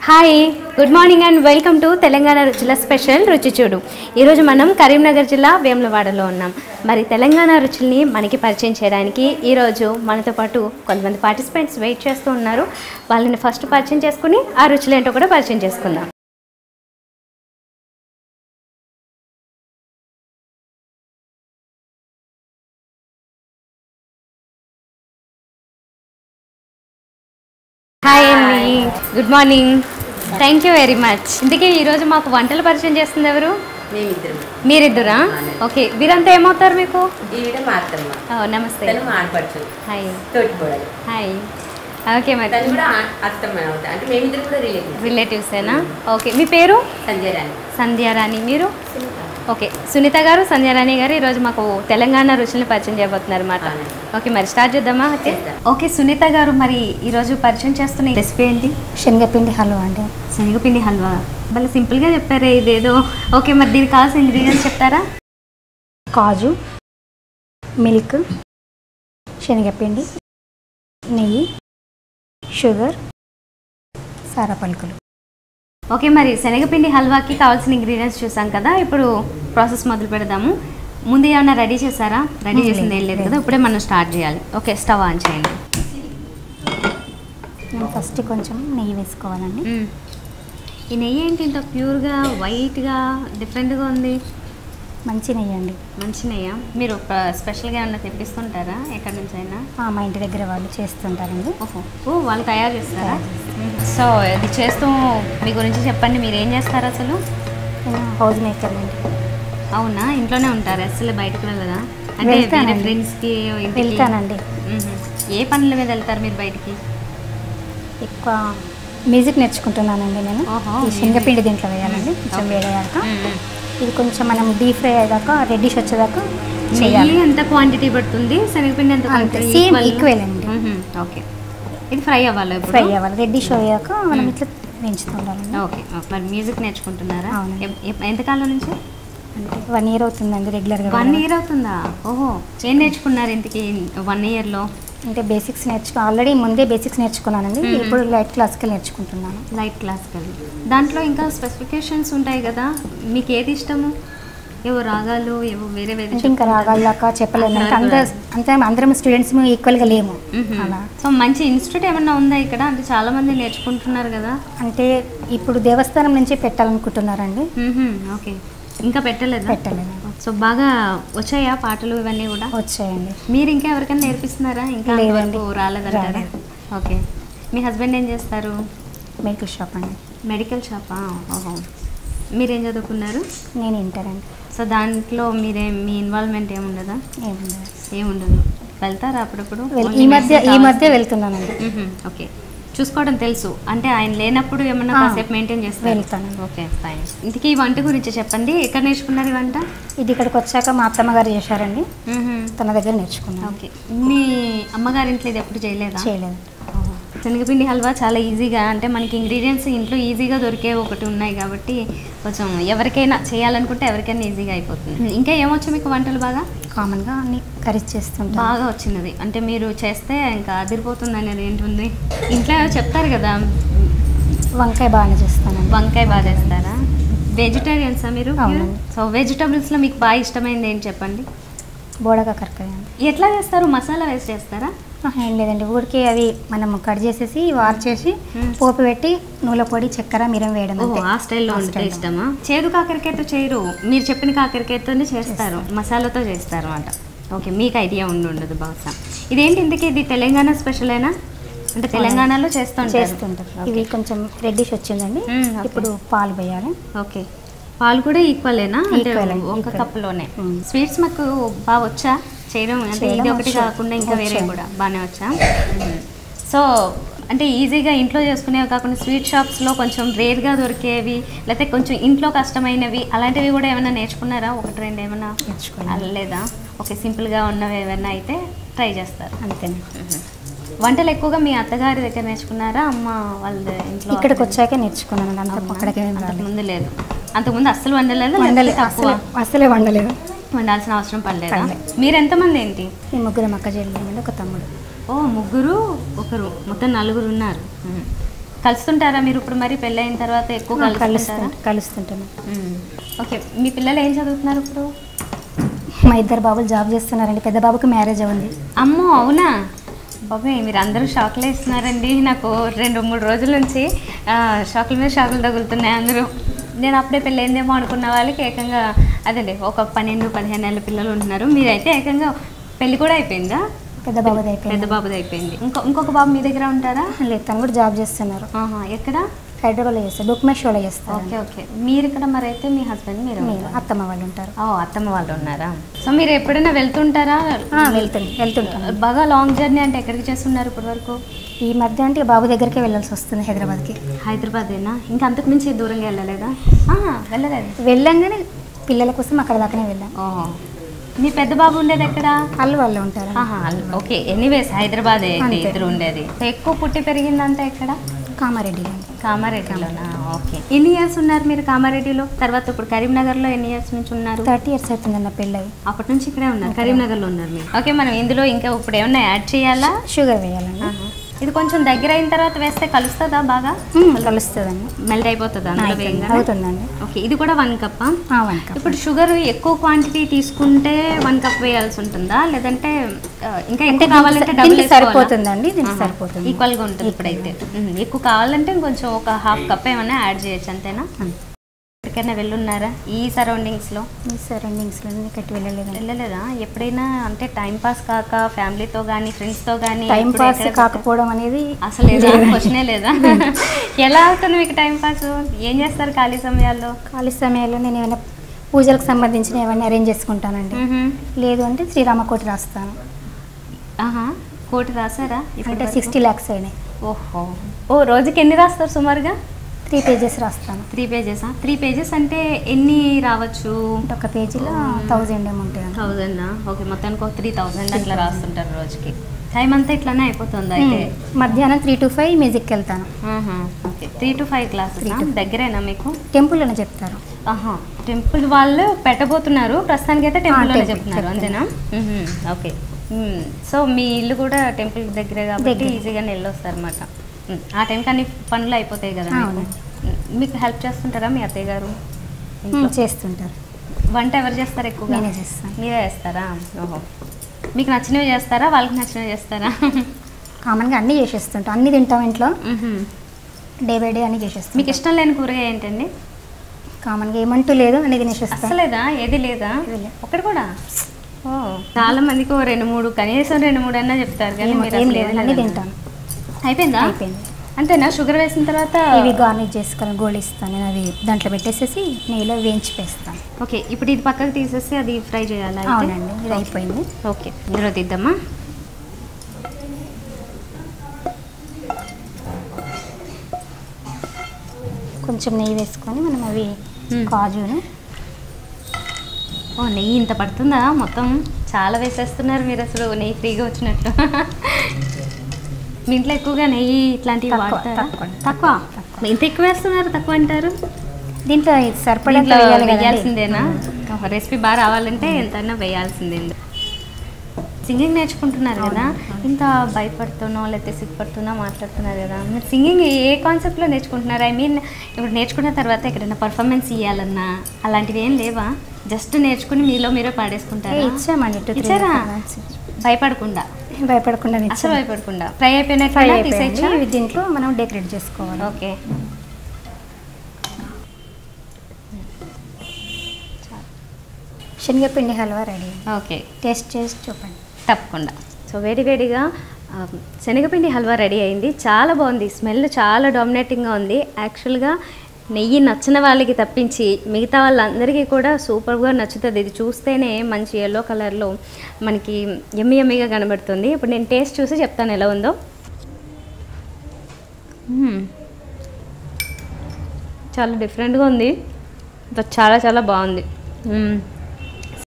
Hi good morning and welcome to Telangana రుచుల special రుచి చూడు ఈరోజు మనం కరీంనగర్ జిల్లా వేములవాడలో ఉన్నాం మరి తెలంగాణ రుచుల్ని మనకి పరిచయం చేయడానికి ఈరోజు మనతో పాటు కొంతమంది పార్టిసిపెంట్స్ వెయిట్ చేస్తూ ఉన్నారు వాళ్ళని ఫస్ట్ పరిచయం చేసుకుని ఆ రుచులు ఏంటో కూడా పరిచయం చేసుకుందాం హాయ్ అండి good morning thank you very much ఇందుకే ఈరోజు మాకు వంటలు పరిచయం చేస్తుంది ఎవరు మేమిద్దరం మీరిద్దరా ఓకే వీరంతా ఏమవుతారు మీకు ఈవిడ మా అత్తమ్మ ఓ, నమస్తే తను మా ఆడపడుచు హాయ్ తోటి కోడలు హాయ్ ఓకే మరి తను కూడా ఆ- అత్తమ్మ అవుతా అంటే మేమిద్దరం కూడా రిలేటివ్ రిలేటివ్సేనా ఓకే మీ పేరు సంజయ్ రాణి సంధ్యారాణి మీరు ఓకే సునీత గారు సంధ్యారాణి గారు ఈరోజు మాకు తెలంగాణ రుచుల్ని పరిచయం చేయబోతున్నారు అన్నమాట అవునండి. ఓకే మరి స్టార్ట్ చేద్దామా ఓకే చేద్దాం. ఓకే సునీత గారు మరి ఈరోజు పరిచయం చేస్తున్న రెసిపీ ఏంటి శనగపిండి హల్వా అండి శనగపిండి హల్వా భలే సింపుల్గా చెప్పారే ఇదేదో ఓకే మరి దీనికి కావాల్సిన ఇంగ్రీడియంట్స్ చెప్తారా కాజు మిల్క్ శనగపిండి నెయ్యి షుగర్ సారపలుకులు ఓకే మరి శనగపిండి హల్వాకి కావాల్సిన ఇంగ్రీడియంట్స్ చూసాం కదా ఇప్పుడు ప్రాసెస్ మొదలు పెడదాము ముందు ఏమైనా రెడీ చేశారా రెడీ లేదు, చేసింది ఏం లేదు లేదు. కదా ఇప్పుడే మనం స్టార్ట్ చేయాలి ఓకే స్టవ్ ఆన్ చేయండి మనం ఫస్ట్ కొంచెం నెయ్యి వేసుకోవాలండి మ్మ్. ఈ నెయ్యి ఏంటి ఇంత ప్యూర్గా వైట్గా డిఫరెంట్గా ఉంది మంచి నెయ్యి అండి మంచి నెయ్య మీరు ప- స్పెషల్గా ఏమన్నా తెప్పిస్తుంటారా ఎక్కడి నుంచి అయినా ఆ, మా ఇంటి దగ్గర వాళ్ళు చేస్తుంటారండి ఓహో ఓ వాళ్ళు తయారు చేస్తారా సో ఇది చేస్తూ మీ గురించి చెప్పండి మీరు ఏం చేస్తారు అసలు నేను హౌస్ మేకర్ అండి అవునా ఇంట్లోనే ఉంటారు అసలు బయటకు వెళ్ళదా అంటే వేరే వెళ్తానండి. ఫ్రెండ్స్కి ఇంటికి వెళ్తానండి మ్మ్. ఏ పనుల మీద వెళ్తారు మీరు బయటికి ఎక్కువ మ్యూజిక్ నేర్చుకుంటున్నానండి నేను ఓహో, ఈ శనగపిండి దీంట్లో వేయాలండి కొంచెం వేడయ్యాక ఇది కొంచెం మనం డీప్ ఫ్రై అయ్యాక రెడ్డిష్ వచ్చేదాకా చేయాలి నెయ్యి ఎంత క్వాంటిటీ పడుతుంది శనగపిండి ఎంత అంతే, quantity? same Equal? equal అండి. మ్మ్. ఓకే ఇది ఫ్రై అవ్వాలి ఇప్పుడు ఫ్రై అవ్వాలి రెడ్డిష్ అయ్యాక మనం ఇట్లా వేయించుతుండాలండి ఓకే మరి మ్యూజిక్ నేర్చుకుంటున్నారా అవునండి. ఎప్- ఎప్- ఎంతకాలం నుంచి అంటే వన్ ఇయర్ అవుతుందండి రెగ్యులర్గా వన్ ఇయర్ అవుతుందా ఓహో ఏం నేర్చుకున్నారు ఇంతకి వన్ ఇయర్లో అంటే బేసిక్స్ నేర్చుకో ఆల్రెడీ ముందే బేసిక్స్ నేర్చుకున్నానండి మ్మ్. ఇప్పుడు లైట్ క్లాస్కి నేర్చుకుంటున్నాను లైట్ క్లాసికల్ దాంట్లో ఇంకా స్పెసిఫికేషన్స్ ఉంటాయి కదా మీకు ఏది ఇష్టము ఏవో రాగాలు ఏవో వేరే వేరే అంటే ఇంకా రాగాల్లాక చెప్పలేము అంటే అందరూ అంతే అందరం స్టూడెంట్స్ ఈక్వల్గా లేము అలా సో మంచి ఇన్స్టిట్యూట్ ఏమన్నా ఉందా ఇక్కడ అంటే చాలా మంది నేర్చుకుంటున్నారు కదా అంటే ఇప్పుడు దేవస్థానం నుంచి పెట్టాలనుకుంటున్నారండి మ్మ్హ్మ్. ఓకే ఇంకా పెట్టలేదా పెట్టలేదు సో బాగా వచ్చాయా పాటలు ఇవన్నీ కూడా వచ్చాయండి మీరు ఇంకా ఎవరికైనా నేర్పిస్తున్నారా ఇంకా లేదండి. అంతవరకు రాలేదంటారా రాలేదు. ఓకే మీ హస్బెండ్ ఏం చేస్తారు మెడికల్ షాప్ అండి మెడికల్ షాపా ఓహో మీరేం చదువుకున్నారు నేను ఇంటర్ అండి సో దాంట్లో మీరే మీ ఇన్వాల్వ్మెంట్ ఏముండదా ఏముంది ఏముండదు వెళ్తారా అప్పుడప్పుడు వెల్- Only ఈ మధ్య medicine ఈ కావాల్సి- మధ్య వెళ్తున్నానండి మ్మ్హ్మ్. ఓకే చూసుకోవడం తెలుసు అంటే ఆయన లేనప్పుడు ఏమన్నా ఆ, కాసేపు మెయింటైన్ చేస్తారు వెళ్తాను. ఓకే ఫైన్ ఇంతకీ ఈ వంట గురించి చెప్పండి ఎక్కడ నేర్చుకున్నారు ఈ వంట ఇది ఇక్కడికి వచ్చాక మా అత్తమ్మ గారు చేశారండి మ్మ్హ్మ్. తన దగ్గర నేర్చుకున్నాను ఓకే మీ అమ్మగారింట్లో ఇది ఎప్పుడు చేయలేదా చేయలేదు ఓహో. శనగపిండి హల్వా చాలా ఈజీగా అంటే మనకి ఇంగ్రీడియంట్స్ ఇంట్లో ఈజీగా దొరికే ఒకటి ఉన్నాయి కాబట్టి కొంచెం ఎవరికైనా చేయాలనుకుంటే ఎవరికైనా ఈజీగా అయిపోతుంది ఇంకా ఏమొచ్చు మీకు వంటలు బాగా కామన్గా అన్ని కర్రీస్ చేస్తుంటాను బాగా వచ్చినది అంటే మీరు చేస్తే ఇంకా అదిరిపోతుంది అనేది ఏంటుంది ఇంట్లో చెప్తారు కదా వంకాయ బాగానే చేస్తానండి వంకాయ బాగా చేస్తారా వెజిటేరియన్సా మీరు అవునండి. సో వెజిటబుల్స్లో మీకు బాగా ఇష్టమైంది ఏంటి చెప్పండి బోడగా కరకాయ అండి ఎట్లా చేస్తారు మసాలా వేసి చేస్తారా ఆహా, ఏం లేదండి ఊరికే అవి మనం కట్ చేసేసి వార్ చేసి మ్మ్. పోపు పెట్టి నూనె పొడి చక్కెర మిరం వేయడం ఓహో అంతే. ఆ స్టైల్లో ఆ ఉంటే స్టైల్లో. ఇష్టమా చేదు కాకరకాయతో చేయరు మీరు చెప్పిన కాకరకాయతోనే చేస్తారు మసాలాతో చేస్తారు అనమాట ఓకే మీకు ఐడియా ఉండి ఉండదు బహుశా ఇదేంటి ఇంతకీ ఇది తెలంగాణ స్పెషలేనా అంటే తెలంగాణలో చేస్తుంటారు చేస్తుంటారు ఇవి కొంచెం రెడ్డిష్ వచ్చిందండి మ్మ్, ఓకే. ఇప్పుడు పాలు పోయాలి ఓకే పాలు కూడా ఈక్వలేనా అంటే Equal అండి, ఒక equal. కప్లోనే మ్మ్. స్వీట్స్ మాకు బాగా వచ్చా చేయడం అంటే చేయడం ఇది ఒకటి వచ్చు. కాకుండా ఇంకా వేరే వచ్చు. కూడా బాగానే వచ్చా సో అంటే ఈజీగా ఇంట్లో చేసుకునేవి కాకుండా స్వీట్ షాప్స్లో కొంచెం రేర్గా దొరికేవి లేకపోతే కొంచెం ఇంట్లో కష్టమైనవి అలాంటివి కూడా ఏమైనా నేర్చుకున్నారా ఒకటి రెండు ఏమైనా నేర్చుకున్నాను లేదా ఓకే సింపుల్గా ఉన్నవి ఏమైనా అయితే ట్రై చేస్తారు అంతేనే వంటలు ఎక్కువగా మీ అత్తగారి దగ్గర నేర్చుకున్నారా అమ్మ వాళ్ళ ఇంట్లో ఇక్కడికి వచ్చాక నేర్చుకున్నాను అంత అవునా? అక్కడికి ఏం రాలేదు అంతకుముందు లేదు అంతకుముందు అస్సలు వండలేదు వండలే లేకపోతే తక్కువ అసలే అసలే వండలేదు వండాల్సిన అవసరం పడలేదా పడలే. మీరు ఎంతమంది ఏంటి ఈ ముగ్గురు అక్క చెల్లెలు ఒక తమ్ముడు ఓ ముగ్గురు ఒకరు మొత్తం నలుగురు ఉన్నారు మ్మ్. కలుస్తుంటారా మీరు ఇప్పుడు మరి పెళ్ళైన తర్వాత ఎక్కువ కలుస్తుంటారా కలుస్తుంటా కలుస్తుంటాను మ్మ్. ఓకే మీ పిల్లలు ఏం చదువుతున్నారు ఇప్పుడు మా ఇద్దరు బాబులు జాబ్ చేస్తున్నారండి పెద్ద బాబుకి మ్యారేజ్ ఉంది అమ్మో అవునా బాబాయ్ మీరు అందరూ షాక్లు వేస్తున్నారండి నాకు రెండు మూడు రోజుల నుంచి ఆ, షాకుల మీద షాకులు తగులుతున్నాయి అందరూ నేను అప్పుడే పెళ్ళైందేమో అనుకున్న వాళ్ళకి ఏకంగా అదండి ఒక పన్నెండు పదిహేను ఏళ్ళ పిల్లలు ఉంటున్నారు మీరైతే ఏకంగా పెళ్ళి కూడా అయిపోయిందా పెద్ద బాబుది పెద్ద అయిపోయింది బాబుది అయిపోయింది ఇంకో ఇంకొక బాబు మీ దగ్గర ఉంటారా లేదు తను కూడా జాబ్ చేస్తున్నారు ఆహా, ఎక్కడ హైదరాబాద్లో చేస్తారు బుక్ మై షోలో చేస్తారు ఓకే ఓకే మీరు ఇక్కడ మరి అయితే మీ హస్బెండ్ మీరు మీరు ఉంటారా? అత్తమ్మ వాళ్ళు ఉంటారు ఓ అత్తమ్మ వాళ్ళు ఉన్నారా సో మీరు ఎప్పుడైనా వెళ్తుంటారా ఆ, వెళ్తాను వెళ్తుంటాను బాగా లాంగ్ జర్నీ అంటే ఎక్కడికి చేస్తున్నారు ఇప్పటి వరకు ఈ మధ్య అంటే ఇక బాబు దగ్గరికే వెళ్ళాల్సి వస్తుంది హైదరాబాద్కి హైదరాబాదేనా ఇంకా అంతకు మించి దూరంగా వెళ్ళలేదా ఆహా, వెళ్ళలేదు వెళ్ళంగానే పిల్లల కోసం అక్కడ దాకానే వెళ్ళాం ఓహో మీ పెద్ద బాబు ఉండేది ఎక్కడ వాళ్ళు వాళ్ళు ఉంటారు ఆహా, ఓకే ఎనీవేస్ హైదరాబాద్ అయితే అంతే. ఇద్దరు ఉండేది ఎక్కువ పుట్టి పెరిగిందంతా ఎక్కడ కామారెడ్డి అండి కామారెడ్డిలోనా ఓకే ఎన్ని ఇయర్స్ ఉన్నారు మీరు కామారెడ్డిలో తర్వాత ఇప్పుడు కరీంనగర్లో ఎన్ని ఇయర్స్ నుంచి ఉన్నారు థర్టీ ఇయర్స్ అవుతుందన్న పెళ్ళయి అప్పటి నుంచి ఇక్కడే ఉన్నారు కరీంనగర్లో ఉన్నారు మీరు ఓకే మనం ఇందులో ఇంకా ఇప్పుడు ఏమన్నా యాడ్ చేయాలా షుగర్ వేయాలండి ఆహా. ఇది కొంచెం దగ్గర అయిన తర్వాత వేస్తే కలుస్తుందా బాగా మ్మ్, కలుస్తుందండి మెల్ట్ అయిపోతుందా అందులో అయిపోయింది. వేయంగానే? అవుతుందండి ఓకే ఇది కూడా వన్ కప్పా ఆ, వన్ కప్ ఇప్పుడు షుగర్ ఎక్కువ క్వాంటిటీ తీసుకుంటే వన్ కప్ వేయాల్సి ఉంటుందా లేదంటే ఆ, ఇంకా అంటే ఎక్కువ కావాలంటే దీనికి- డబుల్ దీనికి సరిపోతుందండి దీనికి సరిపోతుంది ఈక్వల్ గా ఉంటుంది ఇప్పుడైతే ఉమ్, ఎక్కువ కావాలంటే ఇంకొంచెం ఒక హాఫ్ కప్ ఏమైనా యాడ్ చేయొచ్చు అంతేనా అంతే. ఎక్కడికైనా వెళ్ళున్నారా ఈ సరౌండింగ్స్ లో ఈ సరౌండింగ్స్లో కట్టి వెళ్ళలేదండి వెళ్ళలేదా ఎప్పుడైనా అంటే టైం పాస్ కాక ఫ్యామిలీతో కానీ ఫ్రెండ్స్తో కానీ టైం పాస్ కాకపోవడం అనేది అసలు లేదా క్వశ్చనే లేదా ఎలా అవుతుంది మీకు టైం పాస్ ఏం చేస్తారు ఖాళీ సమయాల్లో ఖాళీ సమయాల్లో నేను ఏమైనా పూజలకు సంబంధించిన ఏమైనా అరేంజ్ చేసుకుంటానండి మ్మ్హ. లేదు అంటే శ్రీరామకోటి రాస్తాను ఆహా కోటి రాసారా ఇప్పటి అంటే వరకు? సిక్స్టీ ల్యాక్స్ అయినాయి ఓహో ఓ రోజుకి ఎన్ని రాస్తారు సుమారుగా త్రీ పేజెస్ రాస్తాను త్రీ పేజెసా త్రీ పేజెస్ అంటే ఎన్ని రావచ్చు అంటే ఒక పేజీలో థౌజండ్ ఏమో ఉంటాయి థౌజండ్ ఓకే మొత్తానికి ఒక త్రీ థౌజండ్ అట్లా రాస్తుంటారు రోజుకి టైం అంతా ఇట్లానే అయిపోతుంది అయితే మధ్యాహ్నం త్రీ టు ఫైవ్ మ్యూజిక్కి వెళ్తాను ఆహా, okay three to five classes Three to దగ్గరేనా మీకు టెంపుల్ అని చెప్తారు ఆహా టెంపుల్ వాళ్ళు పెట్టబోతున్నారు ప్రస్తుతానికి అయితే టెంపుల్లోనే temple, చెప్తున్నారు చెప్తున్నారు. అంతేనా మ్మ్, ఓకే మ్మ్. సో మీ ఇల్లు కూడా టెంపుల్ దగ్గరే కాబట్టి దగ్గరే. ఈజీగానే వెళ్ళొస్తారు అనమాట ఆ టైంకి అన్ని పనులు అయిపోతాయి కదా మీకు. అవును. మ్మ్. మీకు హెల్ప్ చేస్తుంటారా మీ అత్తయ్య గారు మ్మ్, ఇంట్లో? చేస్తుంటారు వంట ఎవరు చేస్తారు ఎక్కువగా నేనే చేస్తాను మీరే చేస్తారా ఓహో మీకు నచ్చినవి చేస్తారా వాళ్ళకి నచ్చినవి చేస్తారా కామన్గా అన్నీ చేసేస్తుంటాం అన్నీ తింటాం ఇంట్లో మ్మ్. డే బై డే అన్నీ చేసేస్తాం మీకు ఇష్టం లేని కూరగాయ ఏంటండి కామన్గా ఏమంటూ లేదు అన్నీ తినేసేస్తాం అసలేదా ఏది లేదా ఏది లేదు. ఒకటి కూడా ఓ చాలా మందికి ఓ రెండు మూడు కనీసం రెండు మూడు అన్నా చెప్తారు కానీ ఏం- మీరు ఏం అసలు లేదు ఏది అన్నీ లేదన్నారు. తింటాను అయిపోయిందా అయిపోయింది అంతేనా షుగర్ వేసిన తర్వాత ఇవి గార్నిష్ చేసుకొని గోళీ ఇస్తాను నేను అవి దాంట్లో పెట్టేసేసి నెయ్యిలో వేయించి వేస్తాను ఓకే ఇప్పుడు ఇది పక్కకు తీసేసి అది ఫ్రై చేయాలా అయితే? అవునండి ఇది అయిపోయింది ఓకే ఇందులో తీద్దామా కొంచెం నెయ్యి వేసుకొని మనం అవి మ్మ్. కాజును ఓ నెయ్యి ఇంత పడుతుందా మొత్తం చాలా వేసేస్తున్నారు మీరు అసలు నెయ్యి ఫ్రీగా వచ్చినట్టు మీ ఇంట్లో ఎక్కువగా నెయ్యి ఇట్లాంటివి తక్కువ, వాడతారా తక్కువ. తక్కువ ఇంత ఎక్కువ వేస్తున్నారు తక్కువ అంటారు దీంట్లో ఇది సరిపడంత దీంట్లో వేయాలి కదండి. వేయాల్సిందేనా రెసిపీ బాగా రావాలంటే ఎంతైనా వేయాల్సిందే సింగింగ్ నేర్చుకుంటున్నారు కదా ఇంత భయపడుతున్నో లేకపోతే సిగ్గుపడుతున్నా మాట్లాడుతున్నారు కదా మీరు సింగింగ్ ఏ కాన్సెప్ట్లో నేర్చుకుంటున్నారు ఐ మీన్ ఇప్పుడు నేర్చుకున్న తర్వాత ఎక్కడైనా పర్ఫార్మెన్స్ ఇవ్వాలన్నా అలాంటివి ఏం లేవా జస్ట్ నేర్చుకుని మీలో మీరే ఏ, పాడేసుకుంటారా ఇచ్చామండి టూ త్రీ ఇచ్చారా భయపడకుండా భయపడకుండా అసలు ఇచ్చాము. భయపడకుండా ఫ్రై అయిపోయినట్టు ఫ్రై అయిపోయింది తీసేచ్చా ఇవి దీంట్లో మనం డెకరేట్ చేసుకోవాలి ఓకే శనగపిండి హల్వా రెడీ ఓకే టేస్ట్ చేసి చూపండి తప్పకుండా సో వేడివేడిగా ఆ, శనగపిండి హల్వా రెడీ అయింది చాలా బాగుంది స్మెల్ చాలా డామినేటింగ్గా ఉంది యాక్చువల్గా నెయ్యి నచ్చిన వాళ్ళకి తప్పించి మిగతా వాళ్ళందరికీ కూడా సూపర్గా నచ్చుతుంది ఇది చూస్తేనే మంచి ఎల్లో కలర్లో మనకి ఎమ్మి ఎమ్మిగా కనబడుతుంది ఇప్పుడు నేను టేస్ట్ చూసి చెప్తాను ఎలా ఉందో మ్మ్. చాలా డిఫరెంట్గా ఉంది చాలా చాలా బాగుంది మ్మ్.